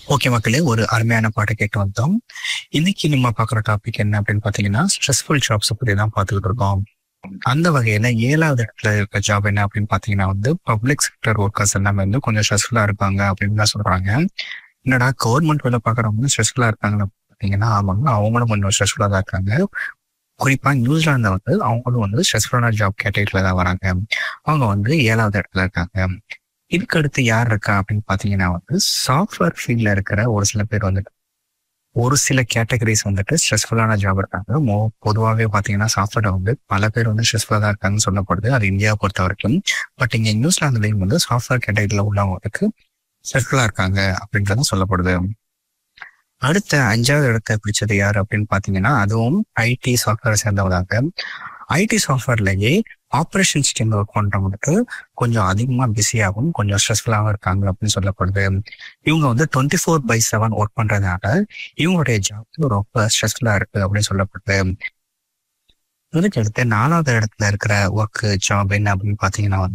okay மக்களே ஒரு அருமையான பாட்டை கேட்டு வந்தோம் இன்னைக்கு நம்ம பார்க்குற டாபிக் என்ன அப்படின்னு பார்த்தீங்கன்னா ஸ்ட்ரெஸ்ஃபுல் ஜாப்ஸ் பற்றி தான் பார்த்துக்கிட்டு இருக்கோம் அந்த வகையில ஏழாவது இடத்துல இருக்க ஜாப் என்ன அப்படின்னு பார்த்தீங்கன்னா வந்து பப்ளிக் செக்டர் ஒர்க்கர்ஸ் எல்லாமே வந்து கொஞ்சம் ஸ்ட்ரெஸ்ஃபுல்லா இருப்பாங்க அப்படின்னு தான் சொல்றாங்க என்னடா கவர்மெண்ட் வேலை பார்க்குறவங்க ஸ்ட்ரெஸ்ஃபுல்லா இருக்காங்க பார்த்தீங்கன்னா ஆமாங்க அவங்களும் கொஞ்சம் ஸ்ட்ரெஸ்ஃபுல்லா தான் இருக்காங்க குறிப்பா நியூசிலாந்துல வந்து அவங்களும் வந்து ஸ்ட்ரெஸ்ஃபுல்லான ஜாப் கேட்டகரியில தான் வராங்க அவங்க வந்து ஏழாவது இடத்துல இருக்காங்க இதுக்கு அடுத்து யார் இருக்கா அப்படின்னு பாத்தீங்கன்னா வந்து சாஃப்ட்வேர் ஃபீல்ட்ல இருக்கிற ஒரு சில பேர் வந்துட்டு ஒரு சில கேட்டகரிஸ் வந்துட்டு ஸ்ட்ரெஸ்ஃபுல்லான ஜாப் இருக்காங்க மோ பொதுவாகவே பார்த்தீங்கன்னா சாஃப்ட்வேர் வந்து பல பேர் வந்து ஸ்ட்ரெஸ்ஃபுல்லாக தான் இருக்காங்கன்னு சொல்லப்படுது அது இந்தியாவை பொறுத்த வரைக்கும் பட் இங்கே நியூசிலாந்துலேயும் வந்து சாஃப்ட்வேர் கேட்டகரியில் உள்ளவங்களுக்கு ஸ்ட்ரெஸ்ஃபுல்லாக இருக்காங்க அப்படின்றதும் சொல்லப்படுது அடுத்த அஞ்சாவது இடத்தை பிடிச்சது யார் அப்படின்னு பார்த்தீங்கன்னா அதுவும் ஐடி சாஃப்ட்வேர் சேர்ந்தவதாங்க ஐடி சாஃப்ட்வேர்லயே ஆப்ரேஷன்ஸ் டீம் ஒர்க் பண்றவங்களுக்கு கொஞ்சம் அதிகமா பிஸியாகவும் கொஞ்சம் ஸ்ட்ரெஸ்ஃபுல்லாகவும் இருக்காங்க அப்படின்னு சொல்லப்படுது இவங்க வந்து twenty four by seven work பண்றதுனால இவங்களுடைய ஜாப் ரொம்ப ஸ்ட்ரெஸ்ஃபுல்லா இருக்கு அப்படின்னு சொல்லப்படுது இதுக்கு அடுத்து நாலாவது இடத்துல இருக்கிற ஒர்க் ஜாப் என்ன அப்படின்னு பாத்தீங்கன்னா வந்து